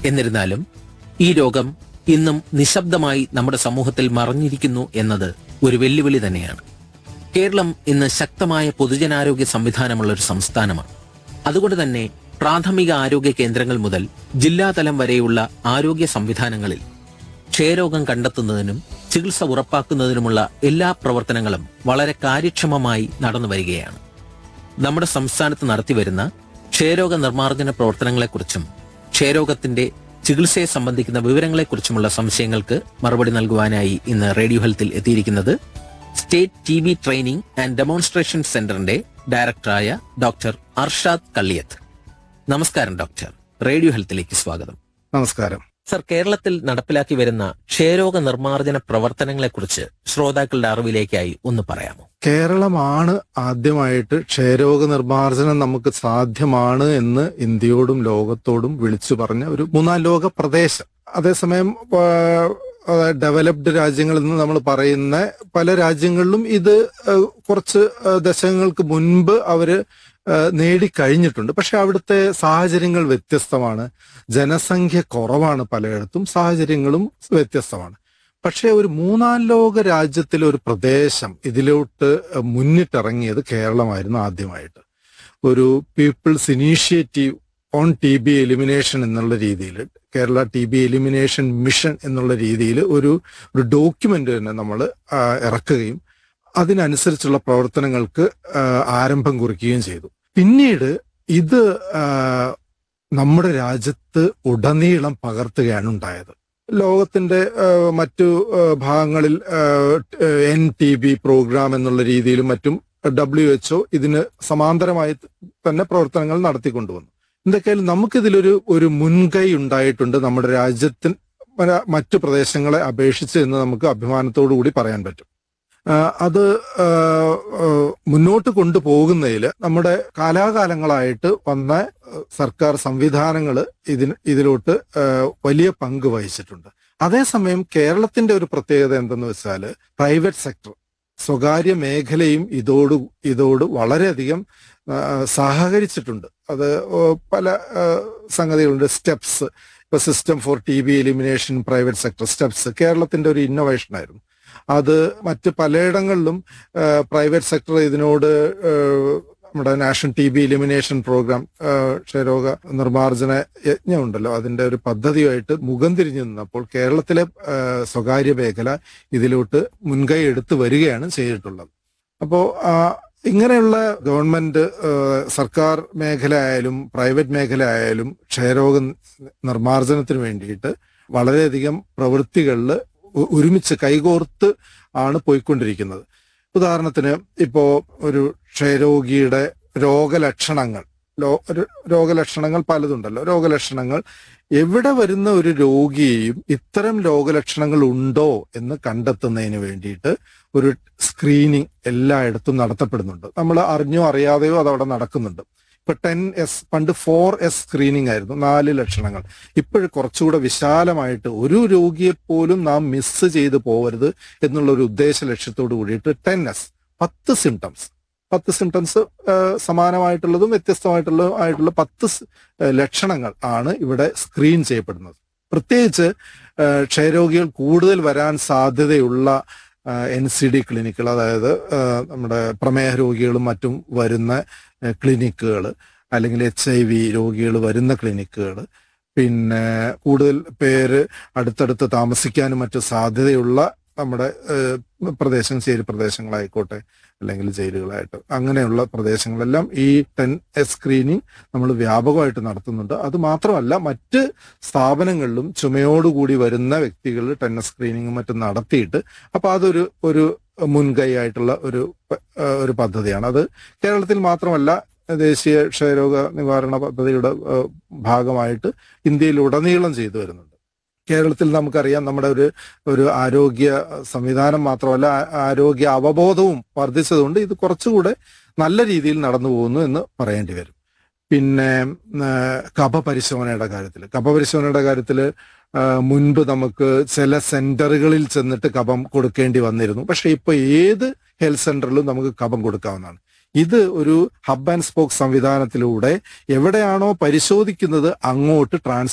എന്നിരുന്നാലും ഈ രോഗം ഇന്നും നിശബ്ദമായി നമ്മുടെ സമൂഹത്തിൽ മറഞ്ഞിരിക്കുന്നു എന്നത് ഒരു വെല്ലുവിളി തന്നെയാണ് കേരളം ഇന്ന് ശക്തമായ പൊതുജനാരോഗ്യ സംവിധാനമുള്ള ഒരു സംസ്ഥാനമാണ് അതുകൊണ്ട് തന്നെ പ്രാഥമിക ആരോഗ്യ കേന്ദ്രങ്ങൾ മുതൽ ജില്ലാതലം വരെയുള്ള ആരോഗ്യ സംവിധാനങ്ങളിൽ ക്ഷയരോഗം കണ്ടെത്തുന്നതിനും ചികിത്സ ഉറപ്പാക്കുന്നതിനുമുള്ള എല്ലാ പ്രവർത്തനങ്ങളും വളരെ കാര്യക്ഷമമായി നടന്നു വരികയാണ് നമ്മുടെ സംസ്ഥാനത്ത് നടത്തിവരുന്ന ക്ഷയരോഗ നിർമ്മാർജ്ജന പ്രവർത്തനങ്ങളെക്കുറിച്ചും ക്ഷയരോഗത്തിന്റെ ചികിത്സയെ സംബന്ധിക്കുന്ന വിവരങ്ങളെക്കുറിച്ചുമുള്ള സംശയങ്ങൾക്ക് മറുപടി നൽകുവാനായി ഇന്ന് റേഡിയോ ഹെൽത്തിൽ എത്തിയിരിക്കുന്നത് state T B training and demonstration സെന്ററിന്റെ ഡയറക്ടറായ ഡോക്ടർ അർഷാദ് കള്ളിയത്ത് നമസ്കാരം ഡോക്ടർ റേഡിയോ ഹെൽത്തിലേക്ക് സ്വാഗതം നമസ്കാരം സർ കേരളത്തിൽ നടപ്പിലാക്കി വരുന്ന ക്ഷയരോഗ നിർമ്മാർജ്ജന പ്രവർത്തനങ്ങളെക്കുറിച്ച് ശ്രോതാക്കളുടെ അറിവിലേക്കായി ഒന്ന് പറയാമോ കേരളമാണ് ആദ്യമായിട്ട് ക്ഷയരോഗ നിർമ്മാർജ്ജനം നമുക്ക് സാധ്യമാണ് എന്ന് ഇന്ത്യയോടും ലോകത്തോടും വിളിച്ചു പറഞ്ഞ ഒരു മൂന്നാം ലോക പ്രദേശം അതേസമയം ഡെവലപ്ഡ് രാജ്യങ്ങളിൽ നിന്ന് നമ്മൾ പറയുന്ന പല രാജ്യങ്ങളിലും ഇത് ആ, കുറച്ച് ആ, ദശകങ്ങൾക്ക് മുൻപ് അവര് ആ, നേടിക്കഴിഞ്ഞിട്ടുണ്ട് പക്ഷെ അവിടുത്തെ സാഹചര്യങ്ങൾ വ്യത്യസ്തമാണ് ജനസംഖ്യ കുറവാണ് പലയിടത്തും സാഹചര്യങ്ങളും വ്യത്യസ്തമാണ് പക്ഷേ ഒരു മൂന്നാം ലോക രാജ്യത്തിലെ ഒരു പ്രദേശം ഇതിലോട്ട് മുന്നിട്ടിറങ്ങിയത് കേരളമായിരുന്നു ആദ്യമായിട്ട് ഒരു people's initiative on T B elimination എന്നുള്ള രീതിയിൽ Kerala T B elimination mission എന്നുള്ള രീതിയിൽ ഒരു ഒരു ഡോക്യുമെന്റ് തന്നെ നമ്മൾ ഇറക്കുകയും അതിനനുസരിച്ചുള്ള പ്രവർത്തനങ്ങൾക്ക് ആ, ആരംഭം കുറിക്കുകയും ചെയ്തു പിന്നീട് ഇത് ആ, നമ്മുടെ രാജ്യത്ത് ഉടനീളം പകർത്തുകയാണ് ഉണ്ടായത് ലോകത്തിന്റെ ആ, മറ്റു ആ, ഭാഗങ്ങളിൽ എൻ ടി ബി പ്രോഗ്രാം എന്നുള്ള രീതിയിലും മറ്റും ഡബ്ല്യു എച്ച്ഒ ഇതിന് സമാന്തരമായി തന്നെ പ്രവർത്തനങ്ങൾ നടത്തിക്കൊണ്ടുവന്നു എന്തൊക്കെയായാലും നമുക്കിതിലൊരു ഒരു മുൻകൈ ഉണ്ടായിട്ടുണ്ട് നമ്മുടെ രാജ്യത്തിന് മ- മറ്റു പ്രദേശങ്ങളെ അപേക്ഷിച്ച് എന്ന് നമുക്ക് അഭിമാനത്തോടു കൂടി പറയാൻ പറ്റും ആ, അത് ആ, ആ, മുന്നോട്ട് കൊണ്ടുപോകുന്നതിൽ നമ്മുടെ കാലാകാലങ്ങളായിട്ട് വന്ന ആ, സർക്കാർ സംവിധാനങ്ങൾ ഇതിന് ഇതിലോട്ട് ആ, വലിയ പങ്ക് വഹിച്ചിട്ടുണ്ട് അതേസമയം കേരളത്തിന്റെ ഒരു പ്രത്യേകത എന്തെന്ന് വെച്ചാൽ പ്രൈവറ്റ് സെക്ടർ സ്വകാര്യ മേഖലയും ഇതോട് ഇതോട് വളരെയധികം ആ, സഹകരിച്ചിട്ടുണ്ട് അത് ഓ, പല ആ, സംഗതികളുണ്ട് സ്റ്റെപ്സ് ഇപ്പൊ system for T B elimination private sector steps കേരളത്തിന്റെ ഒരു ഇന്നോവേഷൻ ആയിരുന്നു അത് മറ്റ് പലയിടങ്ങളിലും പ്രൈവറ്റ് സെക്ടർ ഇതിനോട് ആ, നമ്മുടെ national T B elimination programme ക്ഷയരോഗ നിർമ്മാർജ്ജന യജ്ഞമുണ്ടല്ലോ അതിന്റെ ഒരു പദ്ധതിയായിട്ട് മുഖം തിരിഞ്ഞു നിന്നപ്പോൾ കേരളത്തിലെ ആ, സ്വകാര്യ മേഖല ഇതിലോട്ട് മുൻകൈ എടുത്തു വരികയാണ് ചെയ്തിട്ടുള്ളത് അപ്പോ ആ, ഇങ്ങനെയുള്ള ഗവൺമെന്റ് ആ, സർക്കാർ മേഖല ആയാലും പ്രൈവറ്റ് മേഖല ആയാലും ക്ഷയരോഗ നിർമ്മാർജ്ജനത്തിന് വേണ്ടിയിട്ട് വളരെയധികം പ്രവൃത്തികളിൽ ഒരുമിച്ച് കൈകോർത്ത് ആണ് പോയിക്കൊണ്ടിരിക്കുന്നത് ഉദാഹരണത്തിന് ഇപ്പോ ഒരു ക്ഷയരോഗിയുടെ രോഗലക്ഷണങ്ങൾ ലോ ഒരു- രോഗലക്ഷണങ്ങൾ പലതുണ്ടല്ലോ രോഗലക്ഷണങ്ങൾ എവിടെ വരുന്ന ഒരു രോഗിയെയും ഇത്തരം രോഗലക്ഷണങ്ങൾ ഉണ്ടോ എന്ന് കണ്ടെത്തുന്നതിന് വേണ്ടിയിട്ട് ഒരു സ്ക്രീനിങ് എല്ലായിടത്തും നടത്തപ്പെടുന്നുണ്ട് നമ്മൾ അറിഞ്ഞോ അറിയാതെയോ അതവിടെ നടക്കുന്നുണ്ട് ഇപ്പൊ ടെൻ എസ് പണ്ട് ഫോർ എസ് സ്ക്രീനിങ് ആയിരുന്നു നാല് ലക്ഷണങ്ങൾ ഇപ്പോഴും കുറച്ചുകൂടെ വിശാലമായിട്ട് ഒരു രോഗിയെ പോലും നാം മിസ് ചെയ്ത് പോകരുത് എന്നുള്ള ഒരു ഉദ്ദേശ ലക്ഷ്യത്തോട് കൂടിയിട്ട് ടെൻ എസ് പത്ത് സിംറ്റംസ് പത്ത് സിംറ്റംസ് സമാനമായിട്ടുള്ളതും വ്യത്യസ്തമായിട്ടുള്ളതും ആയിട്ടുള്ള പത്ത് സ്- ആ, ലക്ഷണങ്ങൾ ആണ് ഇവിടെ സ്ക്രീൻ ചെയ്യപ്പെടുന്നത് പ്രത്യേകിച്ച് ആ, ക്ഷയരോഗികൾ കൂടുതൽ വരാൻ സാധ്യതയുള്ള എൻ സി ഡി ക്ലിനിക്കുകൾ അതായത് ആ, നമ്മുടെ പ്രമേഹ രോഗികളും മറ്റും വരുന്ന ക്ലിനിക്കുകൾ അല്ലെങ്കിൽ എച്ച് ഐ വി രോഗികൾ വരുന്ന ക്ലിനിക്കുകൾ പിന്നെ കൂടുതൽ പേര് അടുത്തടുത്ത് താമസിക്കാനും മറ്റു സാധ്യതയുള്ള നമ്മുടെ ഏഹ്, പ്രദേശം ചേരി പ്രദേശങ്ങളായിക്കോട്ടെ അല്ലെങ്കിൽ ജയിലുകളായിട്ട് അങ്ങനെയുള്ള പ്രദേശങ്ങളെല്ലാം ഈ ടെൻ എസ് സ്ക്രീനിങ് നമ്മൾ വ്യാപകമായിട്ട് നടത്തുന്നുണ്ട് അത് മാത്രമല്ല മറ്റ് സ്ഥാപനങ്ങളിലും ചുമയോടുകൂടി വരുന്ന വ്യക്തികൾ ടെൻ എസ് സ്ക്രീനിങ്ങും മറ്റും നടത്തിയിട്ട് അപ്പൊ അതൊരു ഒരു മുൻകൈ ആയിട്ടുള്ള ഒരു പ- ഏഹ് ഒരു പദ്ധതിയാണ് അത് കേരളത്തിൽ മാത്രമല്ല ദേശീയ ക്ഷയരോഗ നിവാരണ പദ്ധതിയുടെ ഏഹ്, ഭാഗമായിട്ട് ഇന്ത്യയിലുടനീളം ചെയ്തു വരുന്നുണ്ട് കേരളത്തിൽ നമുക്കറിയാം നമ്മുടെ ഒരു ഒരു ആരോഗ്യ സംവിധാനം മാത്രമല്ല ആ- ആരോഗ്യ അവബോധവും വർദ്ധിച്ചതുകൊണ്ട് ഇത് കുറച്ചുകൂടെ നല്ല രീതിയിൽ നടന്നു പോകുന്നു എന്ന് പറയേണ്ടി വരും പിന്നെ ആ, കഫ പരിശോധനയുടെ കാര്യത്തിൽ കഫ പരിശോധനയുടെ കാര്യത്തിൽ മുൻപ് നമുക്ക് ചില സെന്ററുകളിൽ ചെന്നിട്ട് കഫം കൊടുക്കേണ്ടി വന്നിരുന്നു പക്ഷെ ഇപ്പൊ ഏത് ഹെൽത്ത് സെന്ററിലും നമുക്ക് കഫം കൊടുക്കാവുന്നതാണ് ഇത് ഒരു ഹബ് ആൻഡ് സ്പോക്ക് സംവിധാനത്തിലൂടെ എവിടെയാണോ പരിശോധിക്കുന്നത് അങ്ങോട്ട് ട്രാൻസ്